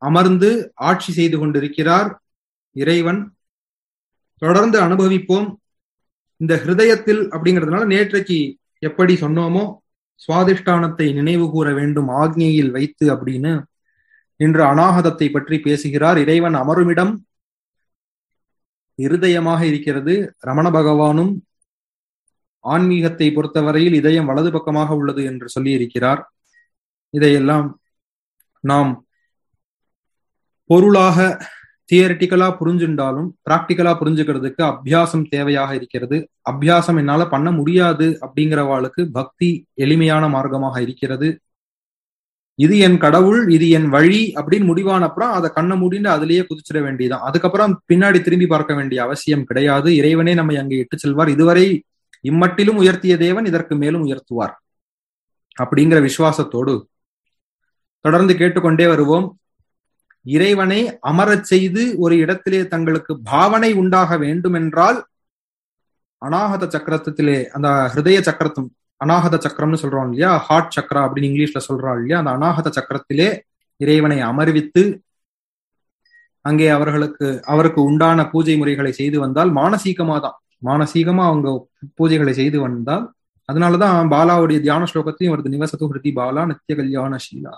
அமர்ந்து ஆட்சி செய்து கொண்டிருக்கிறார் இறைவன் தொடர்ந்து அனுபவிப்போம் இந்த ஹிருதயத்தில் அப்படிங்கிறதுனால நேற்றைக்கு எப்படி சொன்னோமோ சுவாதிஷ்டானத்தை நினைவு கூற வேண்டும் ஆக்னியில் வைத்து அப்படின்னு இன்று அநாகதத்தை பற்றி பேசுகிறார் இறைவன் அமருமிடம் இருதயமாக இருக்கிறது ரமண பகவானும் ஆன்மீகத்தை பொறுத்தவரையில் இதயம் வலது பக்கமாக உள்ளது என்று சொல்லி இருக்கிறார் இதையெல்லாம் நாம் பொருளாக தியரிட்டிக்கலா புரிஞ்சுண்டாலும் பிராக்டிக்கலா புரிஞ்சுக்கிறதுக்கு அபியாசம் தேவையாக இருக்கிறது அபியாசம் என்னால பண்ண முடியாது அப்படிங்கிறவாளுக்கு பக்தி எளிமையான மார்க்கமாக இருக்கிறது இது என் கடவுள் இது என் வழி அப்படின்னு முடிவான அப்புறம் அதை கண்ணை மூடின்னு அதுலயே குதிச்சிட வேண்டியதான் அதுக்கப்புறம் பின்னாடி திரும்பி பார்க்க வேண்டிய அவசியம் கிடையாது இறைவனே நம்மை அங்கே இட்டு செல்வார் இதுவரை இம்மட்டிலும் உயர்த்திய தேவன் இதற்கு மேலும் உயர்த்துவார் அப்படிங்கிற விசுவாசத்தோடு தொடர்ந்து கேட்டுக்கொண்டே வருவோம் இறைவனை அமரச் செய்து ஒரு இடத்திலே தங்களுக்கு பாவனை உண்டாக வேண்டும் என்றால் அநாகத சக்கரத்திலே அந்த ஹிருதய சக்கரத்தும் அநாகத சக்கரம்னு சொல்றோம் இல்லையா ஹார்ட் சக்கரா அப்படின்னு இங்கிலீஷ்ல சொல்றோம் இல்லையா அந்த அநாகத சக்கரத்திலே இறைவனை அமர்வித்து அங்கே அவர்களுக்கு அவருக்கு உண்டான பூஜை முறைகளை செய்து வந்தால் மானசீகமா தான் மானசீகமா அவங்க பூஜைகளை செய்து வந்தால் அதனாலதான் பாலாவுடைய தியான ஸ்லோகத்தையும் வருது நிவசத்து ஹிருதி பாலா நித்திய கல்யாண ஷீலா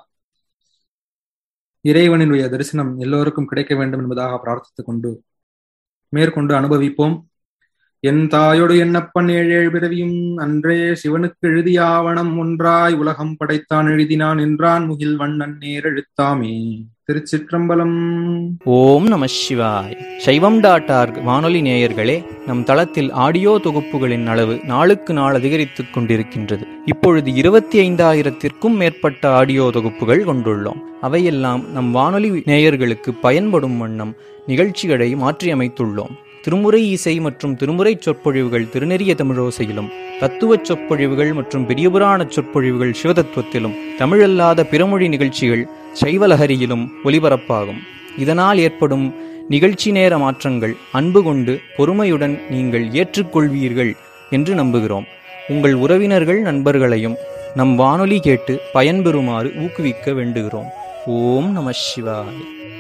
இறைவனுடைய தரிசனம் எல்லோருக்கும் கிடைக்க வேண்டும் என்பதாக பிரார்த்தித்துக் கொண்டு மேற்கொண்டு அனுபவிப்போம் என் தாயோடு என்னப்பன் ஏழேழு பிறவியும் அன்றே சிவனுக்கு எழுதிய ஆவணம் ஒன்றாய் உலகம் படைத்தான் எழுதினான் என்றான் முகில் வண்ணன் நேர் எழுத்தாமே திருச்சிற்றம்பலம் ஓம் நம சிவாய் சைவம் டாட் ஆர்க் வானொலி நேயர்களே நம் தளத்தில் ஆடியோ தொகுப்புகளின் அளவு நாளுக்கு நாள் அதிகரித்துக் கொண்டிருக்கின்றது இப்பொழுது இருபத்தி ஐந்தாயிரத்திற்கும் மேற்பட்ட ஆடியோ தொகுப்புகள் கொண்டுள்ளோம் அவையெல்லாம் நம் வானொலி நேயர்களுக்கு பயன்படும் வண்ணம் நிகழ்ச்சிகளை மாற்றியமைத்துள்ளோம் திருமுறை இசை மற்றும் திருமுறை சொற்பொழிவுகள் திருநெறிய தமிழோசையிலும் தத்துவச் சொற்பொழிவுகள் மற்றும் பெரியபுராண சொற்பொழிவுகள் சிவதத்துவத்திலும் தமிழல்லாத பிறமொழி நிகழ்ச்சிகள் சைவலஹரியிலும் ஒலிபரப்பாகும் இதனால் ஏற்படும் நிகழ்ச்சி நேர மாற்றங்கள் அன்பு கொண்டு பொறுமையுடன் நீங்கள் ஏற்றுக்கொள்வீர்கள் என்று நம்புகிறோம் உங்கள் உறவினர்கள் நண்பர்களையும் நம் வானொலி கேட்டு பயன்பெறுமாறு ஊக்குவிக்க வேண்டுகிறோம் ஓம் நம சிவாய்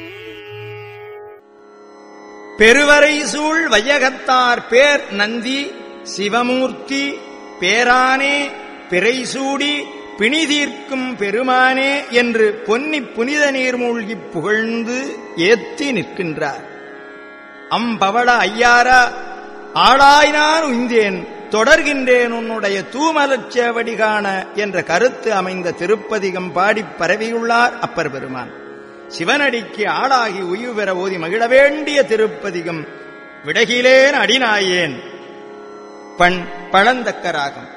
பெருவரை சூழ் வையகத்தார் பேர் நந்தி சிவமூர்த்தி பேரானே பிறைசூடி பிணிதீர்க்கும் பெருமானே என்று பொன்னி புனித நீர் மூழ்கிப் புகழ்ந்து ஏத்தி நிற்கின்றார் அம்பவள ஐயாரா ஆளாய்னான் உய்ந்தேன் தொடர்கின்றேன் உன்னுடைய தூமலச் சேவடி காண என்ற கருத்து அமைந்த திருப்பதிகம் பாடிப் பரவியுள்ளார் அப்பர் பெருமான் சிவனடிக்கு ஆளாகி உய்வு பெற ஓதி மகிழ வேண்டிய திருப்பதிகம் விடகிலேன் அடிநாயேன் பண் பழந்தக்கராகம்